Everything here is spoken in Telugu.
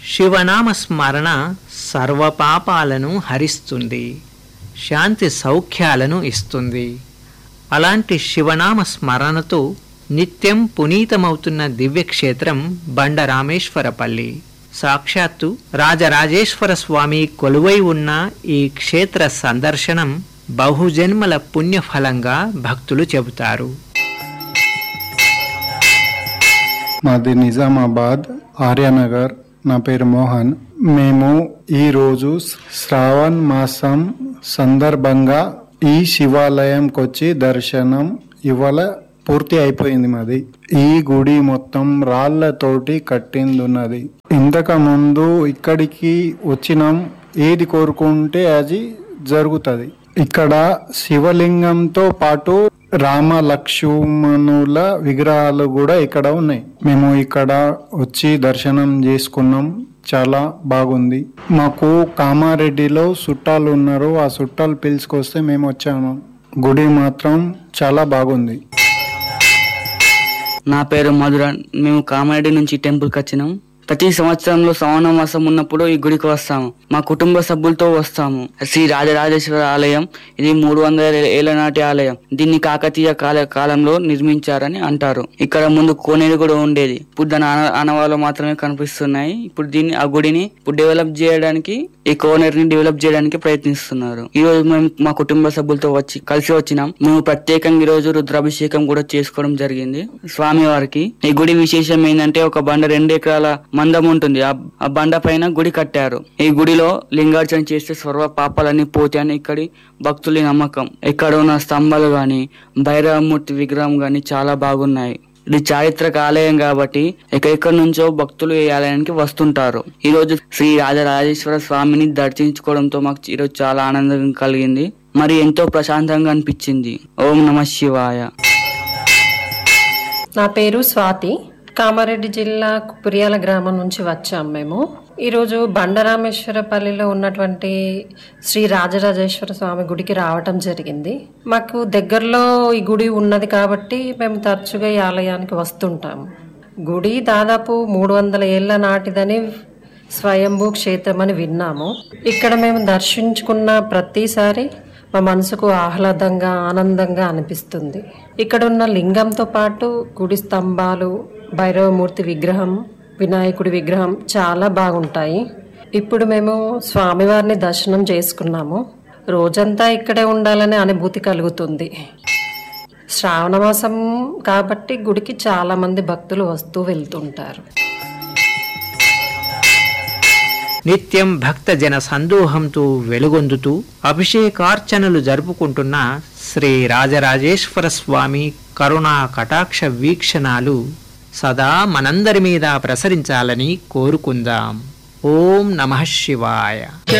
శివనామ స్మరణ సర్వపాపాలను హరిస్తుంది శాంతి సౌఖ్యాలను ఇస్తుంది అలాంటి శివనామ స్మరణతో నిత్యం పునీతమవుతున్న దివ్యక్షేత్రం బండరామేశ్వరపల్లి సాక్షాత్తు రాజరాజేశ్వర స్వామి కొలువై ఉన్న ఈ క్షేత్ర సందర్శనం బహుజన్మల పుణ్యఫలంగా భక్తులు చెబుతారు మాది నిజామాబాద్ ఆర్యానగర్ నా పేరు మోహన్ మేము ఈరోజు శ్రావణ్ మాసం సందర్భంగా ఈ శివాలయంకి వచ్చి దర్శనం ఇవాళ పూర్తి అయిపోయింది మాది ఈ గుడి మొత్తం రాళ్లతోటి కట్టింది ఉన్నది ఇంతకు ముందు ఇక్కడికి వచ్చినాం ఏది కోరుకుంటే అది జరుగుతుంది ఇక్కడ శివలింగంతో పాటు రామ లక్ష్మణుల విగ్రహాలు కూడా ఇక్కడ ఉన్నాయి మేము ఇక్కడ వచ్చి దర్శనం చేసుకున్నాం చాలా బాగుంది మాకు కామారెడ్డిలో చుట్టాలు ఉన్నారు ఆ చుట్టాలు పిలుచుకొస్తే మేము వచ్చాము గుడి మాత్రం చాలా బాగుంది నా పేరు మధుర మేము కామారెడ్డి నుంచి ఈ టెంపుల్కి వచ్చినాం ప్రతి సంవత్సరంలో శ్రవణ మాసం ఉన్నప్పుడు ఈ గుడికి వస్తాము మా కుటుంబ సభ్యులతో వస్తాము శ్రీ రాజరాజేశ్వర ఆలయం ఇది మూడు వందల ఏళ్ల నాటి ఆలయం దీన్ని కాకతీయ కాల కాలంలో నిర్మించారని అంటారు ఇక్కడ ముందు కోనేరు కూడా ఉండేది ఇప్పుడు దాని ఆన- ఆనవాళ్ళు మాత్రమే కనిపిస్తున్నాయి ఇప్పుడు దీన్ని ఆ గుడిని ఇప్పుడు డెవలప్ చేయడానికి ఈ కోనేరుని డెవలప్ చేయడానికి ప్రయత్నిస్తున్నారు ఈ రోజు మేము మా కుటుంబ సభ్యులతో వచ్చి కలిసి వచ్చినాం మేము ప్రత్యేకంగా ఈ రోజు రుద్రాభిషేకం కూడా చేసుకోవడం జరిగింది స్వామి వారికి ఈ గుడి విశేషం ఏంటంటే ఒక బండ రెండు ఎకరాల మందం ఉంటుంది ఆ ఆ బండ పైన గుడి కట్టారు ఈ గుడిలో లింగార్చన చేస్తే సర్వ పాపాలన్నీ పోతాయని ఇక్కడి భక్తుల నమ్మకం ఇక్కడ ఉన్న స్తంభాలు గాని భైరవమూర్తి విగ్రహం గాని చాలా బాగున్నాయి ఇది చారిత్రక ఆలయం కాబట్టి ఎక్కడెక్కడి నుంచో భక్తులు ఈ ఆలయానికి వస్తుంటారు ఈ రోజు శ్రీ రాజరాజేశ్వర స్వామిని దర్శించుకోవడంతో మాకు ఈరోజు చాలా ఆనందం కలిగింది మరి ఎంతో ప్రశాంతంగా అనిపించింది ఓం నమ శివాయ నా పేరు స్వాతి కామారెడ్డి జిల్లా కుపురియాల గ్రామం నుంచి వచ్చాం మేము ఈరోజు బండరామేశ్వరపల్లిలో ఉన్నటువంటి శ్రీ రాజరాజేశ్వర స్వామి గుడికి రావటం జరిగింది మాకు దగ్గరలో ఈ గుడి ఉన్నది కాబట్టి మేము తరచుగా ఈ ఆలయానికి వస్తుంటాము గుడి దాదాపు మూడు వందల ఏళ్ల నాటిదని స్వయంభూ క్షేత్రం అని విన్నాము ఇక్కడ మేము దర్శించుకున్న ప్రతిసారి మా మనసుకు ఆహ్లాదంగా ఆనందంగా అనిపిస్తుంది ఇక్కడ ఉన్న లింగంతో పాటు గుడి స్తంభాలు భైరవమూర్తి విగ్రహం వినాయకుడి విగ్రహం చాలా బాగుంటాయి ఇప్పుడు మేము స్వామివారిని దర్శనం చేసుకున్నాము రోజంతా ఇక్కడే ఉండాలనే అనుభూతి కలుగుతుంది శ్రావణ మాసం కాబట్టి గుడికి చాలా మంది భక్తులు వస్తూ వెళ్తుంటారు నిత్యం భక్తజన సందోహంతో వెలుగొందుతూ అభిషేకార్చనలు జరుపుకుంటున్న శ్రీ రాజరాజేశ్వర స్వామి కరుణా కటాక్ష వీక్షణాలు సదా మనందరి మీద ప్రసరించాలని కోరుకుందాం ఓం నమః శివాయ